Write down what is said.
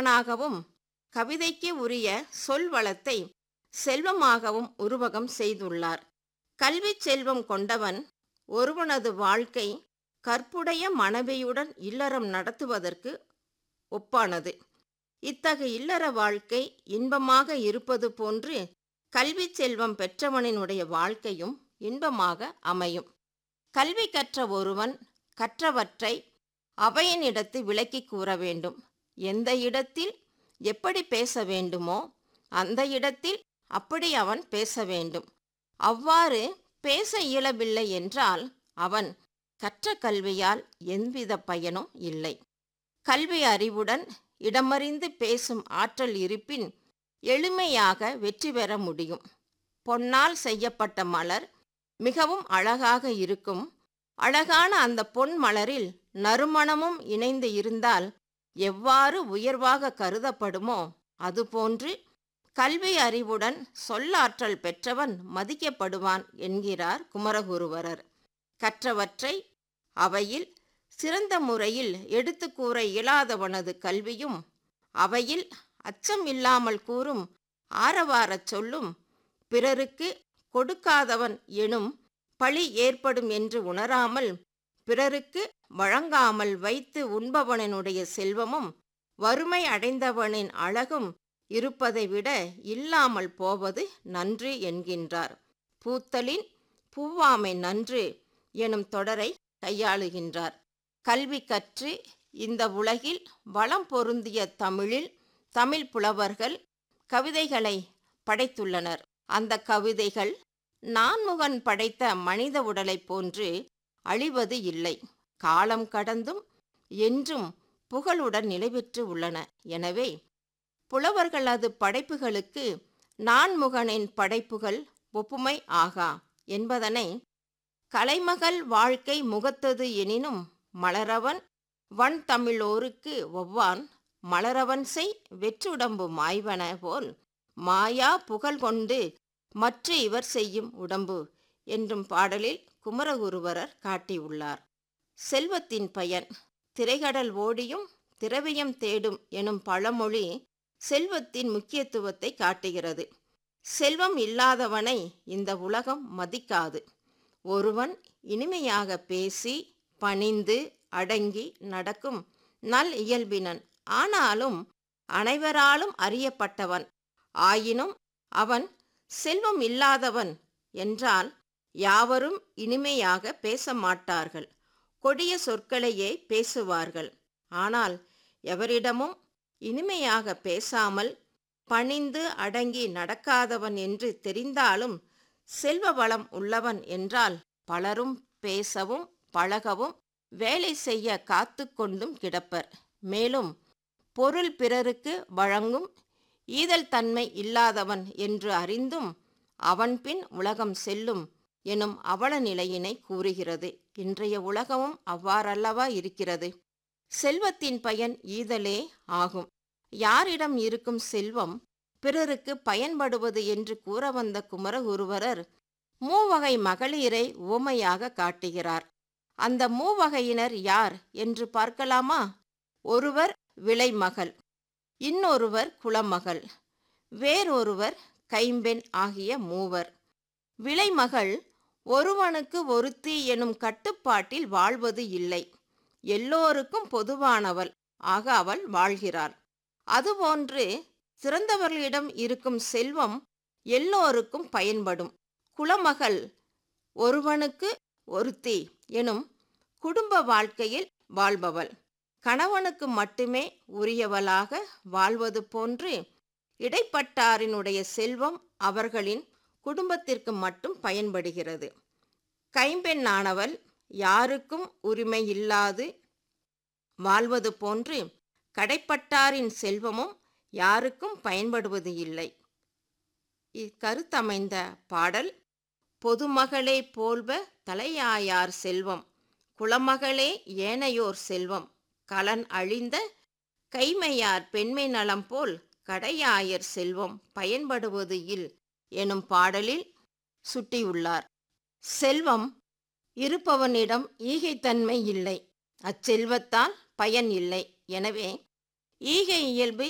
மகனாகவும் கவிதைக்கு உரிய சொல் வளத்தை செல்வமாகவும் உருவகம் செய்துள்ளார் கல்விச் செல்வம் கொண்டவன் ஒருவனது வாழ்க்கை கற்புடைய மனைவியுடன் இல்லறம் நடத்துவதற்கு ஒப்பானது இத்தகு இல்லற வாழ்க்கை இன்பமாக இருப்பது போன்று கல்வி செல்வம் பெற்றவனினுடைய வாழ்க்கையும் இன்பமாக அமையும் கல்வி கற்ற ஒருவன் கற்றவற்றை அவையினிடத்து விளக்கி கூற வேண்டும் எந்த இடத்தில் எப்படி பேச வேண்டுமோ அந்த இடத்தில் அப்படி அவன் பேச வேண்டும் அவ்வாறு பேச இயலவில்லை என்றால் அவன் கற்ற கல்வியால் எவ்வித பயனும் இல்லை கல்வி அறிவுடன் இடமறிந்து பேசும் ஆற்றல் இருப்பின் எளிமையாக வெற்றி பெற முடியும் பொன்னால் செய்யப்பட்ட மலர் மிகவும் அழகாக இருக்கும் அழகான அந்த பொன் மலரில் நறுமணமும் இணைந்து இருந்தால் எவ்வாறு உயர்வாக கருதப்படுமோ அதுபோன்று கல்வி அறிவுடன் சொல்லாற்றல் பெற்றவன் மதிக்கப்படுவான் என்கிறார் குமரகுருவரர் கற்றவற்றை அவையில் சிறந்த முறையில் எடுத்து கூற இயலாதவனது கல்வியும் அவையில் அச்சம் இல்லாமல் கூறும் ஆரவாரச் சொல்லும் பிறருக்கு கொடுக்காதவன் எனும் பழி ஏற்படும் என்று உணராமல் பிறருக்கு வழங்காமல் வைத்து உண்பவனினுடைய செல்வமும் வறுமை அடைந்தவனின் அழகும் இருப்பதை விட இல்லாமல் போவது நன்று என்கின்றார் பூத்தலின் பூவாமை நன்று எனும் தொடரை கையாளுகின்றார் கல்வி கற்று இந்த உலகில் வளம் பொருந்திய தமிழில் தமிழ் புலவர்கள் கவிதைகளை படைத்துள்ளனர் அந்த கவிதைகள் நான்முகன் படைத்த மனித உடலைப் போன்று அழிவது இல்லை காலம் கடந்தும் என்றும் புகழுடன் நிலைபெற்று உள்ளன எனவே புலவர்களது படைப்புகளுக்கு நான்முகனின் படைப்புகள் ஒப்புமை ஆகா என்பதனை கலைமகள் வாழ்க்கை முகத்தது எனினும் மலரவன் வன் தமிழோருக்கு ஒவ்வான் மலரவன் செய் வெற்றுடம்பு மாய்வன போல் மாயா புகழ் கொண்டு மற்ற இவர் செய்யும் உடம்பு என்றும் பாடலில் குமரகுருவரர் காட்டியுள்ளார் செல்வத்தின் பயன் திரைகடல் ஓடியும் திரவியம் தேடும் எனும் பழமொழி செல்வத்தின் முக்கியத்துவத்தை காட்டுகிறது செல்வம் இல்லாதவனை இந்த உலகம் மதிக்காது ஒருவன் இனிமையாக பேசி பணிந்து அடங்கி நடக்கும் நல் இயல்பினன் ஆனாலும் அனைவராலும் அறியப்பட்டவன் ஆயினும் அவன் செல்வம் இல்லாதவன் என்றால் யாவரும் இனிமையாக பேச மாட்டார்கள் கொடிய சொற்களையே பேசுவார்கள் ஆனால் எவரிடமும் இனிமையாக பேசாமல் பணிந்து அடங்கி நடக்காதவன் என்று தெரிந்தாலும் செல்வ வளம் உள்ளவன் என்றால் பலரும் பேசவும் பழகவும் வேலை செய்ய காத்து கொண்டும் கிடப்பர் மேலும் பொருள் பிறருக்கு வழங்கும் ஈதல் தன்மை இல்லாதவன் என்று அறிந்தும் அவன் பின் உலகம் செல்லும் எனும் அவல நிலையினை கூறுகிறது இன்றைய உலகமும் அவ்வாறல்லவா இருக்கிறது செல்வத்தின் பயன் ஈதலே ஆகும் யாரிடம் இருக்கும் செல்வம் பிறருக்கு பயன்படுவது என்று கூற வந்த குமரகுருவரர் மூவகை மகளிரை உவமையாக காட்டுகிறார் அந்த மூவகையினர் யார் என்று பார்க்கலாமா ஒருவர் விலைமகள் இன்னொருவர் குலமகள் வேறொருவர் கைம்பெண் ஆகிய மூவர் விலைமகள் ஒருவனுக்கு ஒருத்தி எனும் கட்டுப்பாட்டில் வாழ்வது இல்லை எல்லோருக்கும் பொதுவானவள் ஆக அவள் வாழ்கிறாள் அதுபோன்று சிறந்தவர்களிடம் இருக்கும் செல்வம் எல்லோருக்கும் பயன்படும் குலமகள் ஒருவனுக்கு ஒருத்தி எனும் குடும்ப வாழ்க்கையில் வாழ்பவள் கணவனுக்கு மட்டுமே உரியவளாக வாழ்வது போன்று இடைப்பட்டாரினுடைய செல்வம் அவர்களின் குடும்பத்திற்கு மட்டும் பயன்படுகிறது கைம்பெண்ணானவள் யாருக்கும் உரிமை இல்லாது வாழ்வது போன்று கடைப்பட்டாரின் செல்வமும் யாருக்கும் பயன்படுவது இல்லை இக்கருத்தமைந்த பாடல் பொதுமகளே போல்வ தலையாயார் செல்வம் குலமகளே ஏனையோர் செல்வம் கலன் அழிந்த கைமையார் பெண்மை நலம் போல் கடையாயர் செல்வம் பயன்படுவது இல் எனும் பாடலில் சுட்டியுள்ளார் செல்வம் இருப்பவனிடம் ஈகைத்தன்மை இல்லை அச்செல்வத்தால் பயன் இல்லை எனவே ஈகை இயல்பு